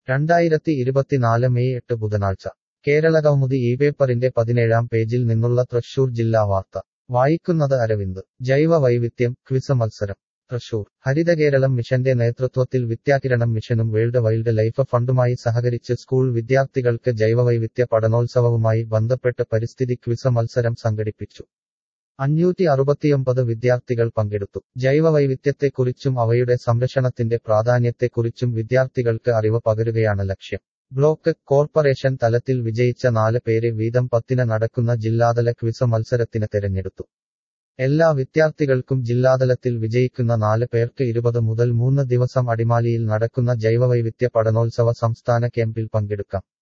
രണ്ടായിരത്തി ഇരുപത്തിനാല് മെയ് എട്ട് ബുധനാഴ്ച കേരളകൗമുദി ഈ പേപ്പറിന്റെ പതിനേഴാം പേജിൽ നിന്നുള്ള തൃശൂർ ജില്ലാ വാർത്ത വായിക്കുന്നത് അരവിന്ദ് ജൈവ വൈവിധ്യം ക്വിസ് മത്സരം തൃശൂർ ഹരിതകേരളം മിഷന്റെ നേതൃത്വത്തിൽ വിദ്യാകിരണം മിഷനും വേൾഡ് വൈൽഡ് ലൈഫ് ഫണ്ടുമായി സഹകരിച്ച് സ്കൂൾ വിദ്യാർത്ഥികൾക്ക് ജൈവവൈവിധ്യ പഠനോത്സവവുമായി ബന്ധപ്പെട്ട് പരിസ്ഥിതി ക്വിസ് മത്സരം സംഘടിപ്പിച്ചു അഞ്ഞൂറ്റി അറുപത്തിയൊമ്പത് വിദ്യാർത്ഥികൾ പങ്കെടുത്തു ജൈവവൈവിധ്യത്തെക്കുറിച്ചും അവയുടെ സംരക്ഷണത്തിന്റെ പ്രാധാന്യത്തെക്കുറിച്ചും വിദ്യാർത്ഥികൾക്ക് അറിവ് പകരുകയാണ് ലക്ഷ്യം ബ്ലോക്ക് കോർപ്പറേഷൻ തലത്തിൽ വിജയിച്ച നാല് പേരെ വീതം പത്തിന് നടക്കുന്ന ജില്ലാതല ക്വിസ് മത്സരത്തിന് തെരഞ്ഞെടുത്തു എല്ലാ വിദ്യാർത്ഥികൾക്കും ജില്ലാതലത്തിൽ വിജയിക്കുന്ന നാല് പേർക്ക് ഇരുപത് മുതൽ മൂന്ന് ദിവസം അടിമാലിയിൽ നടക്കുന്ന ജൈവവൈവിധ്യ പഠനോത്സവ സംസ്ഥാന ക്യാമ്പിൽ പങ്കെടുക്കാം